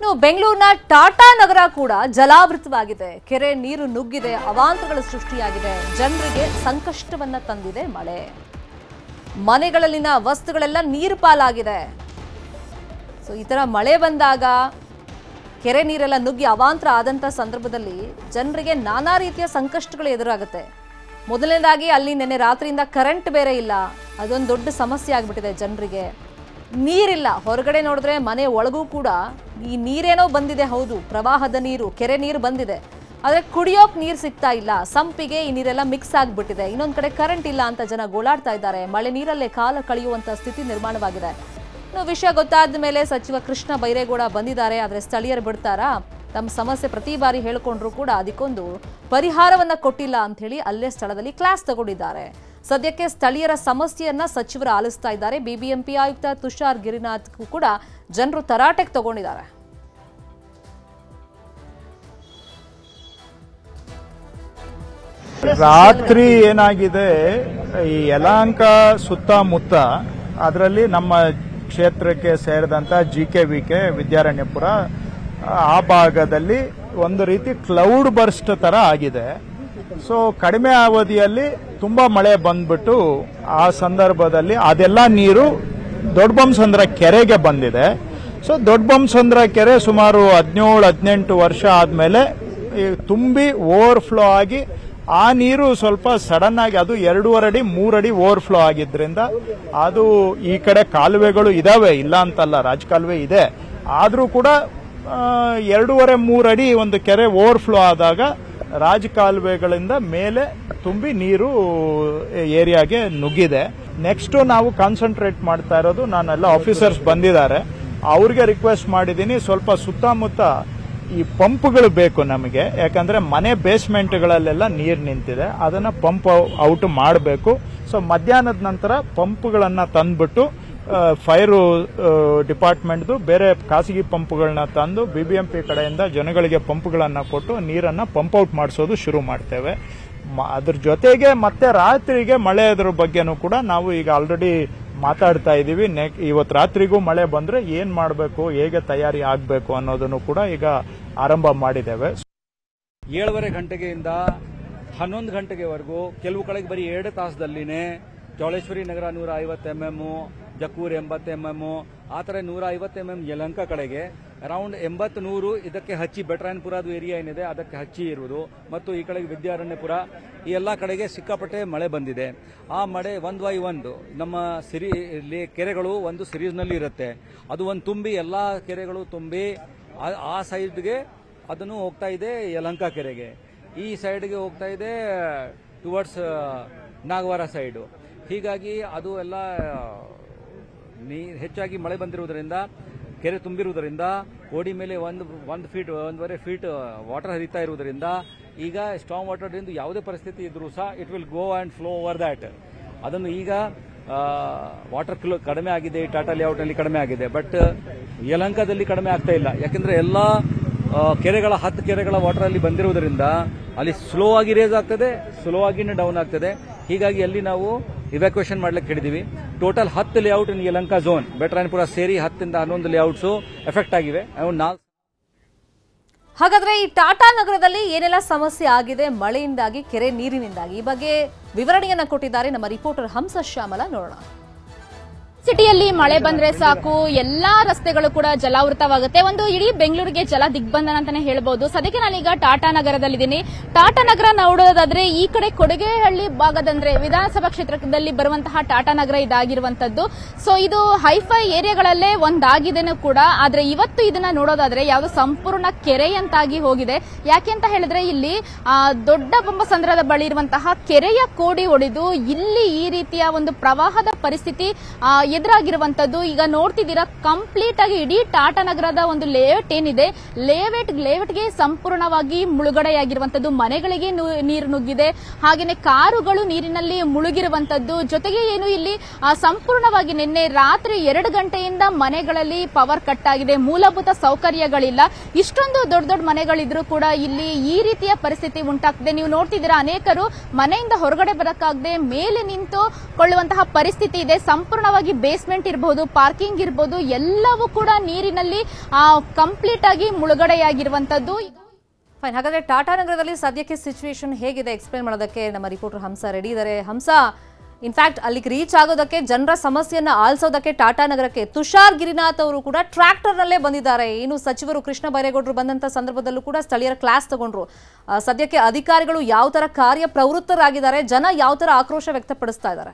ಇನ್ನು ಬೆಂಗಳೂರಿನ ಟಾಟಾ ನಗರ ಕೂಡ ಜಲಾವೃತವಾಗಿದೆ ಕೆರೆ ನೀರು ನುಗ್ಗಿದೆ ಅವಾಂತರಗಳು ಸೃಷ್ಟಿಯಾಗಿದೆ ಜನರಿಗೆ ಸಂಕಷ್ಟವನ್ನ ತಂದಿದೆ ಮಳೆ ಮನೆಗಳಲ್ಲಿನ ವಸ್ತುಗಳೆಲ್ಲ ನೀರು ಪಾಲಾಗಿದೆ ಸೊ ಈ ತರ ಮಳೆ ಬಂದಾಗ ಕೆರೆ ನೀರೆಲ್ಲ ನುಗ್ಗಿ ಅವಾಂತರ ಆದಂಥ ಸಂದರ್ಭದಲ್ಲಿ ಜನರಿಗೆ ನಾನಾ ರೀತಿಯ ಸಂಕಷ್ಟಗಳು ಎದುರಾಗುತ್ತೆ ಮೊದಲನೇದಾಗಿ ಅಲ್ಲಿ ನಿನ್ನೆ ರಾತ್ರಿಯಿಂದ ಕರೆಂಟ್ ಬೇರೆ ಇಲ್ಲ ಅದೊಂದು ದೊಡ್ಡ ಸಮಸ್ಯೆ ಆಗ್ಬಿಟ್ಟಿದೆ ಜನರಿಗೆ ನೀರಿಲ್ಲ ಹೊರಗಡೆ ನೋಡಿದ್ರೆ ಮನೆ ಒಳಗೂ ಕೂಡ ಈ ನೀರೇನೋ ಬಂದಿದೆ ಹೌದು ಪ್ರವಾಹದ ನೀರು ಕೆರೆ ನೀರು ಬಂದಿದೆ ಆದರೆ ಕುಡಿಯೋಕ್ ನೀರು ಸಿಗ್ತಾ ಇಲ್ಲ ಸಂಪಿಗೆ ಈ ನೀರೆಲ್ಲ ಮಿಕ್ಸ್ ಆಗಿಬಿಟ್ಟಿದೆ ಇನ್ನೊಂದು ಕಡೆ ಕರೆಂಟ್ ಇಲ್ಲ ಅಂತ ಜನ ಗೋಳಾಡ್ತಾ ಇದ್ದಾರೆ ಮಳೆ ನೀರಲ್ಲೇ ಕಾಲ ಕಳೆಯುವಂಥ ಸ್ಥಿತಿ ನಿರ್ಮಾಣವಾಗಿದೆ ಇನ್ನು ವಿಷಯ ಗೊತ್ತಾದ ಮೇಲೆ ಸಚಿವ ಕೃಷ್ಣ ಬೈರೇಗೌಡ ಬಂದಿದ್ದಾರೆ ಆದರೆ ಸ್ಥಳೀಯರು ಬಿಡ್ತಾರಾ ತಮ್ಮ ಸಮಸ್ಯೆ ಪ್ರತಿ ಬಾರಿ ಹೇಳ್ಕೊಂಡ್ರು ಕೂಡ ಅದಕ್ಕೊಂದು ಪರಿಹಾರವನ್ನ ಕೊಟ್ಟಿಲ್ಲ ಅಂತ ಹೇಳಿ ಅಲ್ಲೇ ಸ್ಥಳದಲ್ಲಿ ಕ್ಲಾಸ್ ತಗೊಂಡಿದ್ದಾರೆ ಸದ್ಯಕ್ಕೆ ಸ್ಥಳೀಯರ ಸಮಸ್ಯೆಯನ್ನ ಸಚಿವರು ಆಲಿಸ್ತಾ ಇದ್ದಾರೆ ಬಿಬಿಎಂಪಿ ಆಯುಕ್ತ ತುಷಾರ್ ಗಿರಿನಾಥ್ ಕೂಡ ಜನರು ತರಾಟೆಗೆ ತಗೊಂಡಿದ್ದಾರೆ ರಾತ್ರಿ ಏನಾಗಿದೆ ಈ ಯಲಾಂಕ ಸುತ್ತಮುತ್ತ ಅದರಲ್ಲಿ ನಮ್ಮ ಕ್ಷೇತ್ರಕ್ಕೆ ಸೇರಿದಂತ G K V K Vidyaranyapura ಆ ಭಾಗದಲ್ಲಿ ಒಂದು ರೀತಿ ಕ್ಲೌಡ್ ಬರ್ಸ್ಟ್ ತರ ಆಗಿದೆ ಸೊ ಕಡಿಮೆ ಅವಧಿಯಲ್ಲಿ ತುಂಬಾ ಮಳೆ ಬಂದ್ಬಿಟ್ಟು ಆ ಸಂದರ್ಭದಲ್ಲಿ ಅದೆಲ್ಲ ನೀರು ದೊಡ್ಡಬೊಮ್ಮಸಂದ್ರ ಕೆರೆಗೆ ಬಂದಿದೆ ಸೊ ದೊಡ್ಡಬೊಮ್ಮಸಂದ್ರ ಕೆರೆ ಸುಮಾರು ಹದಿನೇಳು ಹದಿನೆಂಟು ವರ್ಷ ಆದ್ಮೇಲೆ ಈ ತುಂಬಿ ಓವರ್ಫ್ಲೋ ಆಗಿ ಆ ನೀರು ಸ್ವಲ್ಪ ಸಡನ್ ಆಗಿ ಅದು ಎರಡೂವರೆ ಅಡಿ ಮೂರಡಿ ಓವರ್ಫ್ಲೋ ಆಗಿದ್ರಿಂದ ಅದು ಈ ಕಡೆ ಕಾಲುವೆಗಳು ಇದಾವೆ ಇಲ್ಲ ಅಂತಲ್ಲ ರಾಜಕಾಲುವೆ ಇದೆ ಆದ್ರೂ ಕೂಡ ಆ, ಎರಡೂವರೆ ಮೂರಡಿ ಒಂದು ಕೆರೆ ಓವರ್ಫ್ಲೋ ಆದಾಗ ರಾಜಕಾಲುವೆಗಳಿಂದ ಮೇಲೆ ತುಂಬಿ ನೀರು ಏರಿಯಾಗೆ ನುಗ್ಗಿದೆ ನೆಕ್ಸ್ಟ್ ನಾವು ಕಾನ್ಸಂಟ್ರೇಟ್ ಮಾಡ್ತಾ ಇರೋದು ನಾನೆಲ್ಲ ಆಫೀಸರ್ಸ್ ಬಂದಿದ್ದಾರೆ ಅವ್ರಿಗೆ ರಿಕ್ವೆಸ್ಟ್ ಮಾಡಿದ್ದೀನಿ ಸ್ವಲ್ಪ ಸುತ್ತಮುತ್ತ ಈ ಪಂಪ್ಗಳು ಬೇಕು ನಮಗೆ ಯಾಕಂದ್ರೆ ಮನೆ ಬೇಸ್ಮೆಂಟ್ಗಳಲ್ಲೆಲ್ಲ ನೀರು ನಿಂತಿದೆ ಅದನ್ನ ಪಂಪ್ ಔಟ್ ಮಾಡಬೇಕು ಸೊ ಮಧ್ಯಾಹ್ನದ ನಂತರ ಪಂಪ್ಗಳನ್ನ ತಂದ್ಬಿಟ್ಟು ಫೈರ್ ಡಿಪಾರ್ಟ್ಮೆಂಟ್ದು ಬೇರೆ ಖಾಸಗಿ ಪಂಪ್ಗಳನ್ನ ತಂದು ಬಿಬಿಎಂಪಿ ಕಡೆಯಿಂದ ಜನಗಳಿಗೆ ಪಂಪ್ಗಳನ್ನ ಕೊಟ್ಟು ನೀರನ್ನ ಪಂಪ್ ಔಟ್ ಮಾಡಿಸೋದು ಶುರು ಮಾಡ್ತೇವೆ ಮ- ಅದ್ರ ಜೊತೆಗೆ ಮತ್ತೆ ರಾತ್ರಿಗೆ ಮಳೆಯದ್ರ ಬಗ್ಗೆನೂ ಕೂಡ ನಾವು ಈಗ ಆಲ್ರೆಡಿ ಮಾತಾಡ್ತಾ ಇದೀವಿ ನೆಕ್ ಇವತ್ತು ರಾತ್ರಿಗೂ ಮಳೆ ಬಂದ್ರೆ ಏನ್ ಮಾಡಬೇಕು ಹೇಗೆ ತಯಾರಿ ಆಗಬೇಕು ಅನ್ನೋದನ್ನು ಕೂಡ ಈಗ ಆರಂಭ ಮಾಡಿದ್ದೇವೆ ಏಳುವರೆ ಗಂಟೆಗೆಯಿಂದ ಹನ್ನೊಂದು ಗಂಟೆಗೆವರೆಗೂ ಕೆಲವು ಕಡೆಗೆ ಬರೀ ಎರಡು ತಾಸದಲ್ಲಿನೇ ಚೌಳೇಶ್ವರಿ ನಗರ ನೂರ ಐವತ್ತು ಎಂ ಎಂ ಜಕ್ಕೂರ್ ಎಂಬತ್ತು ಎಂ ಎಂ ಆ ಥರ ನೂರ ಐವತ್ತು ಎಂ ಎಂ ಯಲಂಕ ಕಡೆಗೆ ಅರೌಂಡ್ ಎಂಬತ್ತು ನೂರು ಇದಕ್ಕೆ ಹಚ್ಚಿ ಬೆಟ್ರಾಯನ್ಪುರದು ಏರಿಯಾ ಏನಿದೆ ಅದಕ್ಕೆ ಹಚ್ಚಿ ಇರುವುದು ಮತ್ತು ಈ ಕಡೆಗೆ ವಿದ್ಯಾರಣ್ಯಪುರ ಈ ಎಲ್ಲ ಕಡೆಗೆ ಸಿಕ್ಕಾಪಟ್ಟೆ ಮಳೆ ಬಂದಿದೆ ಆ ಮಳೆ ಒಂದು ಬೈ ಒಂದು ನಮ್ಮ ಸಿರಿ ಇಲ್ಲಿ ಕೆರೆಗಳು ಒಂದು ಸಿರೀಸ್ನಲ್ಲಿ ಇರುತ್ತೆ ಅದು ಒಂದು ತುಂಬಿ ಎಲ್ಲ ಕೆರೆಗಳು ತುಂಬಿ ಆ- ಆ ಸೈಡ್ಗೆ ಅದನ್ನು ಹೋಗ್ತಾ ಇದೆ ಯಲಂಕ ಕೆರೆಗೆ ಈ ಸೈಡ್ಗೆ ಹೋಗ್ತಾ ಇದೆ ಟುವರ್ಡ್ಸ್ ನಾಗವಾರ ಸೈಡು ಹೀಗಾಗಿ ಅದು ಎಲ್ಲ ನೀ ಹೆಚ್ಚಾಗಿ ಮಳೆ ಬಂದಿರುವುದರಿಂದ ಕೆರೆ ತುಂಬಿರುವುದರಿಂದ ಓಡಿ ಮೇಲೆ ಒಂದು ಒಂದು ಫೀಟ್ ಒಂದೂವರೆ ಫೀಟ್ ವಾಟರ್ ಹರಿತಾ ಇರುವುದರಿಂದ ಈಗ ಸ್ಟ್ರಾಂಗ್ ವಾಟರ್ದಿಂದ ಯಾವುದೇ ಪರಿಸ್ಥಿತಿ ಇದ್ರೂ ಸಹ it will go and flow over that ಅದನ್ನು ಈಗ ವಾಟರ್ ಫ್ಲೋ ಕಡಿಮೆ ಆಗಿದೆ ಈ ಟಾಟಾ ಲೇಔಟ್ನಲ್ಲಿ ಕಡಿಮೆ ಆಗಿದೆ ಬಟ್ ಯಲಹಂಕದಲ್ಲಿ ಕಡಿಮೆ ಆಗ್ತಾ ಇಲ್ಲ ಯಾಕಂದ್ರೆ ಎಲ್ಲ ಆ, ಕೆರೆಗಳ ಹತ್ತು ಕೆರೆಗಳ ವಾಟರ್ ಅಲ್ಲಿ ಬಂದಿರುವುದರಿಂದ ಅಲ್ಲಿ ಸ್ಲೋ ಆಗಿ ರೇಸ್ ಆಗ್ತದೆ ಸ್ಲೋ ಆಗಿನೇ ಡೌನ್ ಆಗ್ತದೆ ಹೀಗಾಗಿ ಅಲ್ಲಿ ನಾವು ಇವ್ಯಾಕ್ಯುಯೇಷನ್ ಮಾಡ್ಲಿಕ್ಕೆ ಹೇಳಿದೀವಿ ಟೋಟಲ್ ಹತ್ತು layout in Yelahanka zone Byatarayanapura ಸೇರಿ ಹತ್ತಿಂದ ಹನ್ನೊಂದು ಲೇಔಟ್ಸ್ ಎಫೆಕ್ಟ್ ಆಗಿವೆ ಅವು ನಾಲ್ಕು ಹಾಗಾದ್ರೆ ಈ ಟಾಟಾ ನಗರದಲ್ಲಿ ಏನೆಲ್ಲ ಸಮಸ್ಯೆ ಆಗಿದೆ ಮಳೆಯಿಂದಾಗಿ ಕೆರೆ ನೀರಿನಿಂದಾಗಿ ಈ ಬಗ್ಗೆ ವಿವರಣೆಯನ್ನ ಕೊಟ್ಟಿದ್ದಾರೆ ನಮ್ಮ ರಿಪೋರ್ಟರ್ ಹಂಸ ಶ್ಯಾಮಲ ನೋಡೋಣ ಸಿಟಿಯಲ್ಲಿ ಮಳೆ ಬಂದ್ರೆ ಸಾಕು ಎಲ್ಲಾ ರಸ್ತೆಗಳು ಕೂಡ ಜಲಾವೃತವಾಗುತ್ತೆ ಒಂದು ಇಡೀ ಬೆಂಗಳೂರಿಗೆ ಜಲ ದಿಗ್ಬಂಧನ ಅಂತಾನೆ ಹೇಳ್ಬೋದು ಸದ್ಯಕ್ಕೆ ನಾನೀಗ ಟಾಟಾ ನಗರದಲ್ಲಿದ್ದೀನಿ ಟಾಟಾ ನಗರ ನೋಡೋದಾದ್ರೆ ಈ ಕಡೆ ಕೊಡಗೇಹಳ್ಳಿ ಭಾಗದಂದ್ರೆ ವಿಧಾನಸಭಾ ಕ್ಷೇತ್ರದಲ್ಲಿ ಬರುವಂತಹ ಟಾಟಾ ನಗರ ಇದಾಗಿರುವಂತದ್ದು ಸೊ ಇದು ಹೈಫೈ ಏರಿಯಾಗಳಲ್ಲೇ ಒಂದಾಗಿದೆನೂ ಕೂಡ ಆದ್ರೆ ಇವತ್ತು ಇದನ್ನ ನೋಡೋದಾದ್ರೆ ಯಾವುದು ಸಂಪೂರ್ಣ ಕೆರೆಯಂತಾಗಿ ಹೋಗಿದೆ ಯಾಕೆ ಅಂತ ಹೇಳಿದ್ರೆ ಇಲ್ಲಿ ಆ, ದೊಡ್ಡ ಬೊಮ್ಮಸಂದ್ರದ ಬಳಿ ಇರುವಂತಹ ಕೆರೆಯ ಕೋಡಿ ಒಡೆದು ಇಲ್ಲಿ ಈ ರೀತಿಯ ಒಂದು ಪ್ರವಾಹದ ಪರಿಸ್ಥಿತಿ ಆ, ಎದುರಾಗಿರುವಂತದ್ದು ಈಗ ನೋಡ್ತಿದ್ದೀರಾ ಕಂಪ್ಲೀಟ್ ಆಗಿ ಇಡೀ ಟಾಟಾ ನಗರದ ಒಂದು ಲೇಔಟ್ ಏನಿದೆ ಲೇಔಟ್ ಲೇಔಟ್ಗೆ ಸಂಪೂರ್ಣವಾಗಿ ಮುಳುಗಡೆಯಾಗಿರುವಂತದ್ದು ಮನೆಗಳಿಗೆ ನು- ನೀರು ನುಗ್ಗಿದೆ ಹಾಗೇನೆ ಕಾರುಗಳು ನೀರಿನಲ್ಲಿ ಮುಳುಗಿರುವಂತದ್ದು ಜೊತೆಗೆ ಏನು ಇಲ್ಲಿ ಆ, ಸಂಪೂರ್ಣವಾಗಿ ನಿನ್ನೆ ರಾತ್ರಿ ಎರಡು ಗಂಟೆಯಿಂದ ಮನೆಗಳಲ್ಲಿ ಪವರ್ ಕಟ್ ಆಗಿದೆ ಮೂಲಭೂತ ಸೌಕರ್ಯಗಳಿಲ್ಲ ಇಷ್ಟೊಂದು ದೊಡ್ಡ ದೊಡ್ಡ ಮನೆಗಳಿದ್ರೂ ಕೂಡ ಇಲ್ಲಿ ಈ ರೀತಿಯ ಪರಿಸ್ಥಿತಿ ಉಂಟಾಗ್ತಿದೆ ನೀವು ನೋಡ್ತಿದ್ದೀರಾ ಅನೇಕರು ಮನೆಯಿಂದ ಹೊರಗಡೆ ಬರಕ್ಕಾಗದೆ ಮೇಲೆ ನಿಂತು ಕೊಳ್ಳುವಂತಹ ಪರಿಸ್ಥಿತಿ ಪರಿಸ್ಥಿತಿ ಇದೆ ಸಂಪೂರ್ಣವಾಗಿ ಬೇಸ್ಮೆಂಟ್ ಇರಬಹುದು ಪಾರ್ಕಿಂಗ್ ಇರಬಹುದು ಎಲ್ಲವೂ ಕೂಡ ನೀರಿನಲ್ಲಿ ಕಂಪ್ಲೀಟ್ ಆಗಿ ಮುಳುಗಡೆಯಾಗಿರುವಂತದ್ದು ಫೈನ್ ಹಾಗಾದ್ರೆ ಟಾಟಾ ನಗರದಲ್ಲಿ ಸದ್ಯಕ್ಕೆ ಸಿಚುವೇಶನ್ ಹೇಗಿದೆ ಎಕ್ಸ್ಪ್ಲೇನ್ ಮಾಡೋದಕ್ಕೆ ನಮ್ಮ ರಿಪೋರ್ಟರ್ ಹಂಸ ರೆಡಿ ಇದ್ದಾರೆ ಹಂಸ ಇನ್ಫ್ಯಾಕ್ಟ್ ಅಲ್ಲಿಗೆ ರೀಚ್ ಆಗೋದಕ್ಕೆ ಜನರ ಸಮಸ್ಯೆಯನ್ನ ಆಲಿಸೋದಕ್ಕೆ ಟಾಟಾ ನಗರಕ್ಕೆ ತುಷಾರ್ ಗಿರಿನಾಥ್ ಅವರು ಕೂಡ ಟ್ರ್ಯಾಕ್ಟರ್ನಲ್ಲೇ ಬಂದಿದ್ದಾರೆ ಏನು ಸಚಿವರು ಕೃಷ್ಣ ಬೈರೇಗೌಡರು ಬಂದಂತ ಸಂದರ್ಭದಲ್ಲೂ ಕೂಡ ಸ್ಥಳೀಯರ ಕ್ಲಾಸ್ ತಗೊಂಡ್ರು ಆ, ಸದ್ಯಕ್ಕೆ ಅಧಿಕಾರಿಗಳು ಯಾವ ತರ ಕಾರ್ಯ ಪ್ರವೃತ್ತರಾಗಿದ್ದಾರೆ ಜನ ಯಾವ ತರ ಆಕ್ರೋಶ ವ್ಯಕ್ತಪಡಿಸ್ತಾ ಇದ್ದಾರೆ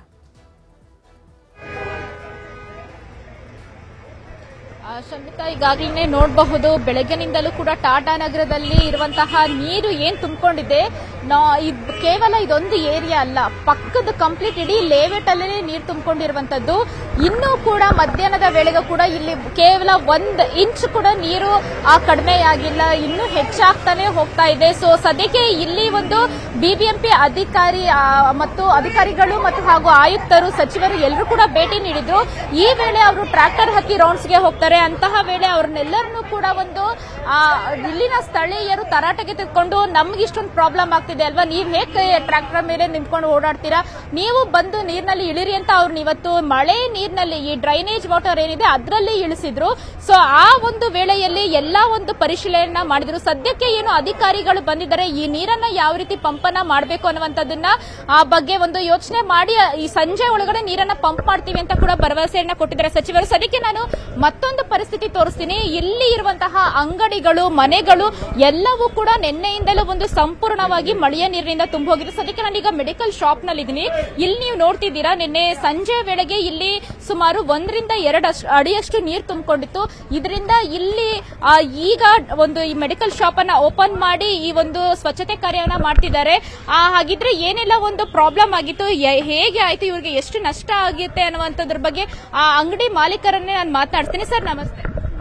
ಆ, ಶಮಿತಾ ಈಗಾಗಲೇ ನೋಡಬಹುದು ಬೆಳಗ್ಗಿನಿಂದಲೂ ಕೂಡ ಟಾಟಾ ನಗರದಲ್ಲಿ ಇರುವಂತಹ ನೀರು ಏನ್ ತುಂಬಿಕೊಂಡಿದೆ ನಾ ಇದ್ ಕೇವಲ ಇದೊಂದು ಏರಿಯಾ ಅಲ್ಲ ಪಕ್ಕದ ಕಂಪ್ಲೀಟ್ ಇಡೀ ಲೇಔಟ್ ಅಲ್ಲೇ ನೀರು ತುಂಬಿಕೊಂಡಿರುವಂತದ್ದು ಇನ್ನೂ ಕೂಡ ಮಧ್ಯಾಹ್ನದ ವೇಳೆಗೂ ಕೂಡ ಇಲ್ಲಿ ಕೇವಲ ಒಂದ್ ಇಂಚ್ ಕೂಡ ನೀರು ಆ ಕಡಿಮೆಯಾಗಿಲ್ಲ ಇನ್ನೂ ಹೆಚ್ಚಾಗ್ತಾನೆ ಹೋಗ್ತಾ ಇದೆ ಸೊ ಸದ್ಯಕ್ಕೆ ಇಲ್ಲಿ ಒಂದು ಬಿಬಿಎಂಪಿ ಅಧಿಕಾರಿ ಆ, ಮತ್ತು ಅಧಿಕಾರಿಗಳು ಮತ್ತು ಹಾಗೂ ಆಯುಕ್ತರು ಸಚಿವರು ಎಲ್ಲರೂ ಕೂಡ ಭೇಟಿ ನೀಡಿದ್ರು ಈ ವೇಳೆ ಅವರು ಟ್ರ್ಯಾಕ್ಟರ್ ಹತ್ತಿ ರೌಂಡ್ಸ್ಗೆ ಹೋಗ್ತಾರೆ ಅಂತಹ ವೇಳೆ ಅವ್ರನ್ನೆಲ್ಲರನ್ನೂ ಕೂಡ ಒಂದು ಆ, ಇಲ್ಲಿನ ಸ್ಥಳೀಯರು ತರಾಟೆಗೆ ತೆಗೆದುಕೊಂಡು ನಮ್ಗೆ ಇಷ್ಟೊಂದು ಪ್ರಾಬ್ಲಮ್ ಆಗ್ತಿದೆ ಅಲ್ವಾ ನೀವ್ ಹೇಗೆ ಟ್ರ್ಯಾಕ್ಟರ್ ಮೇಲೆ ನಿಂತ್ಕೊಂಡು ಓಡಾಡ್ತೀರಾ ನೀವು ಬಂದು ನೀರಿನಲ್ಲಿ ಇಳಿರಿ ಅಂತ ಅವ್ರನ್ನ ಇವತ್ತು ಮಳೆ ನೀರಿನಲ್ಲಿ ಈ ಡ್ರೈನೇಜ್ ವಾಟರ್ ಏನಿದೆ ಅದರಲ್ಲಿ ಇಳಿಸಿದ್ರು ಸೊ ಆ ಒಂದು ವೇಳೆಯಲ್ಲಿ ಎಲ್ಲಾ ಒಂದು ಪರಿಶೀಲನೆ ಮಾಡಿದ್ರು ಸದ್ಯಕ್ಕೆ ಏನು ಅಧಿಕಾರಿಗಳು ಬಂದಿದ್ದಾರೆ ಈ ನೀರನ್ನ ಯಾವ ರೀತಿ ಪಂಪನ ಮಾಡಬೇಕು ಅನ್ನುವಂಥದ್ದನ್ನ ಆ ಬಗ್ಗೆ ಒಂದು ಯೋಚನೆ ಮಾಡಿ ಈ ಸಂಜೆ ಒಳಗಡೆ ನೀರನ್ನ ಪಂಪ್ ಮಾಡ್ತೀವಿ ಅಂತ ಕೂಡ ಭರವಸೆಯನ್ನ ಕೊಟ್ಟಿದ್ದಾರೆ ಸಚಿವರು ಸದ್ಯಕ್ಕೆ ನಾನು ಮತ್ತೊಂದು ಪರಿಸ್ಥಿತಿ ತೋರಿಸ್ತೀನಿ ಇಲ್ಲಿ ಇರುವಂತಹ ಅಂಗಡಿಗಳು ಮನೆಗಳು ಎಲ್ಲವೂ ಕೂಡ ನಿನ್ನೆಯಿಂದಲೂ ಒಂದು ಸಂಪೂರ್ಣವಾಗಿ ಮಳೆಯ ನೀರಿನಿಂದ ತುಂಬ ಹೋಗಿದೆ ಸದ್ಯಕ್ಕೆ ನಾನೀಗ ಮೆಡಿಕಲ್ ಶಾಪ್ ನಲ್ಲಿ ಇದ್ದೀನಿ ಇಲ್ಲಿ ನೀವು ನೋಡ್ತಿದ್ದೀರಾ ನಿನ್ನೆ ಸಂಜೆ ವೇಳೆಗೆ ಇಲ್ಲಿ ಸುಮಾರು ಒಂದರಿಂದ ಎರಡು ಅಷ್ಟು- ಅಡಿಯಷ್ಟು ನೀರು ತುಂಬಿಕೊಂಡಿತ್ತು ಇದರಿಂದ ಇಲ್ಲಿ ಆ, ಈಗ ಒಂದು ಈ ಮೆಡಿಕಲ್ ಶಾಪ್ ಅನ್ನ ಓಪನ್ ಮಾಡಿ ಈ ಒಂದು ಸ್ವಚ್ಛತೆ ಕಾರ್ಯವನ್ನ ಮಾಡ್ತಿದ್ದಾರೆ ಆ, ಹಾಗಿದ್ರೆ ಏನೆಲ್ಲ ಒಂದು ಪ್ರಾಬ್ಲಮ್ ಆಗಿತ್ತು ಯ- ಹೇಗೆ ಆಯ್ತು ಇವ್ರಿಗೆ ಎಷ್ಟು ನಷ್ಟ ಆಗುತ್ತೆ ಅನ್ನುವಂಥದ್ರ ಬಗ್ಗೆ ಆ ಅಂಗಡಿ ಮಾಲೀಕರನ್ನೇ ನಾನು ಮಾತನಾಡ್ತೀನಿ ಸರ್ ನಮಸ್ತೆ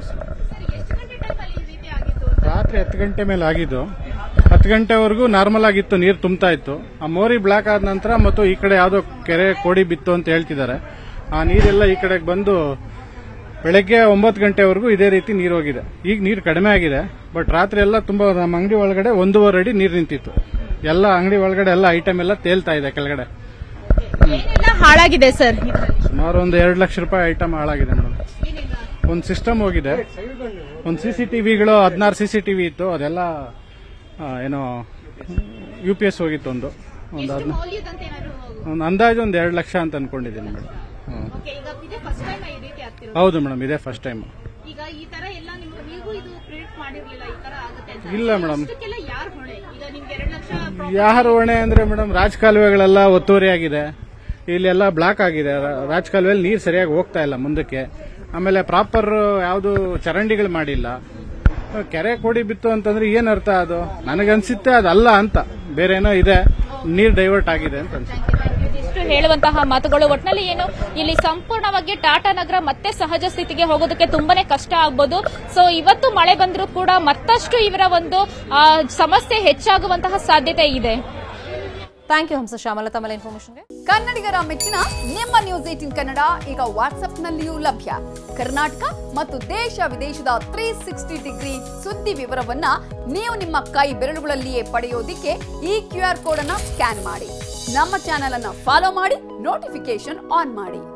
ರಾತ್ರಿ ಹತ್ತು ಗಂಟೆ ಮೇಲೆ ಆಗಿದ್ದು ಹತ್ತು ಗಂಟೆವರೆಗೂ ನಾರ್ಮಲ್ ಆಗಿತ್ತು ನೀರು ತುಂಬ್ತಾ ಇತ್ತು ಆ ಮೋರಿ ಬ್ಲಾಕ್ ಆದ ನಂತರ ಮತ್ತು ಈ ಕಡೆ ಯಾವುದೋ ಕೆರೆ ಕೋಡಿ ಬಿತ್ತು ಅಂತ ಹೇಳ್ತಿದ್ದಾರೆ ಆ ನೀರೆಲ್ಲ ಈ ಕಡೆಗೆ ಬಂದು ಬೆಳಗ್ಗೆ ಒಂಬತ್ತು ಗಂಟೆವರೆಗೂ ಇದೇ ರೀತಿ ನೀರು ಹೋಗಿದೆ ಈಗ ನೀರು ಕಡಿಮೆ ಆಗಿದೆ ಬಟ್ ರಾತ್ರಿ ಎಲ್ಲ ತುಂಬಾ ನಮ್ಮ ಅಂಗಡಿ ಒಳಗಡೆ ಒಂದೂವರೆ ಅಡಿ ನೀರು ನಿಂತಿತ್ತು ಎಲ್ಲ ಅಂಗಡಿ ಒಳಗಡೆ ಎಲ್ಲ ಐಟಮ್ ಎಲ್ಲ ತೇಲ್ತಾ ಇದೆ ಕೆಳಗಡೆ ಏನೆಲ್ಲ ಹಾಳಾಗಿದೆ ಸರ್ ಸುಮಾರು ಒಂದು ಎರಡು ಲಕ್ಷ ರೂಪಾಯಿ ಐಟಮ್ ಹಾಳಾಗಿದೆ ಮೇಡಮ್ ಒಂದು ಸಿಸ್ಟಮ್ ಹೋಗಿದೆ ಒಂದು ಸಿ ಸಿ ಟಿವಿಗಳು ಹದಿನಾರು ಸಿ ಸಿ ಟಿವಿ ಇತ್ತು ಅದೆಲ್ಲ ಆ, ಏನೋ ಯು ಪಿ ಎಸ್ ಹೋಗಿತ್ತು ಒಂದು ಒಂದು ಹದ್ನ ಒಂದು ಅಂದಾಜು ಒಂದು ಎರಡು ಲಕ್ಷ ಅಂತ ಅನ್ಕೊಂಡಿದ್ದೀನಿ ಮೇಡಮ್ ಹ್ಮ್. ಹೌದು ಮೇಡಮ್ ಇದೇ ಫಸ್ಟ್ ಟೈಮ್ ಈಗ ಈ ತರ ಎಲ್ಲ ನಿಮ್ಗೆ ನೀವು ಇದು ಪ್ರಿಡಿಕ್ಟ್ ಮಾಡಿರ್ಲಿಲ್ಲ ಈ ತರ ಆಗುತ್ತೆ ಅಂತ ಇಲ್ಲ ಮೇಡಮ್ ಇದಕ್ಕೆಲ್ಲ ಯಾರು ಹೊಣೆ ಈಗ ನಿಮ್ಗೆ ಎರಡು ಲಕ್ಷ ಯಾರ ಹೊಣೆ ಅಂದ್ರೆ ಮೇಡಮ್ ರಾಜಕಾಲುವೆಗಳೆಲ್ಲ ಒತ್ತುವರಿ ಆಗಿದೆ ಇಲ್ಲೆಲ್ಲ ಬ್ಲಾಕ್ ಆಗಿದೆ ರಾ- ರಾಜಕಾಲುವೆಯಲ್ಲಿ ನೀರು ಸರಿಯಾಗಿ ಹೋಗ್ತಾ ಇಲ್ಲ ಮುಂದಕ್ಕೆ ಆಮೇಲೆ ಪ್ರಾಪರ್ ಯಾವುದು ಚರಂಡಿಗಳು ಮಾಡಿಲ್ಲ ಕೆರೆ ಕೋಡಿ ಬಿತ್ತು ಅಂತಂದ್ರೆ ಏನ್ ಅರ್ಥ ಅದು ನನಗನ್ಸುತ್ತೆ ಅದಲ್ಲ ಅಂತ ಬೇರೆ ಏನೋ ಇದೆ ನೀರು ಡೈವರ್ಟ್ ಆಗಿದೆ ಅಂತ ಅನ್ಸುತ್ತೆ ಇಷ್ಟು ಹೇಳುವಂತಹ ಮಾತುಗಳು ಒಟ್ನಲ್ಲಿ ಏನು ಇಲ್ಲಿ ಸಂಪೂರ್ಣವಾಗಿ ಟಾಟಾ ನಗರ ಮತ್ತೆ ಸಹಜ ಸ್ಥಿತಿಗೆ ಹೋಗೋದಕ್ಕೆ ತುಂಬಾನೇ ಕಷ್ಟ ಆಗ್ಬೋದು ಸೊ ಇವತ್ತು ಮಳೆ ಬಂದರೂ ಕೂಡ ಮತ್ತಷ್ಟು ಇವರ ಒಂದು ಆ, ಸಮಸ್ಯೆ ಹೆಚ್ಚಾಗುವಂತಹ ಸಾಧ್ಯತೆ ಇದೆ ಥ್ಯಾಂಕ್ ಯು ಹಂಸ ಶ್ಯಾಮಲತಾ ಮೇಲೆ ಇನ್ಫಾರ್ಮೇಷನ್ಗೆ ಕನ್ನಡಿಗರ ಮೆಚ್ಚಿನ ನಿಮ್ಮ ನ್ಯೂಸ್ ಏಟಿನ್ ಕನ್ನಡ ಈಗ ವಾಟ್ಸ್ಆಪ್ನಲ್ಲಿಯೂ ಲಭ್ಯ ಕರ್ನಾಟಕ ಮತ್ತು ದೇಶ ವಿದೇಶದ ತ್ರೀ ಸಿಕ್ಸ್ಟಿ ಡಿಗ್ರಿ ಸುದ್ದಿ ವಿವರವನ್ನ ನೀವು ನಿಮ್ಮ ಕೈ ಬೆರಳುಗಳಲ್ಲಿಯೇ ಪಡೆಯೋದಿಕ್ಕೆ ಈ ಕ್ಯೂ ಆರ್ ಕೋಡ್ ಅನ್ನ ಸ್ಕ್ಯಾನ್ ಮಾಡಿ ನಮ್ಮ ಚಾನೆಲ್ ಅನ್ನ ಫಾಲೋ ಮಾಡಿ ನೋಟಿಫಿಕೇಶನ್ ಆನ್ ಮಾಡಿ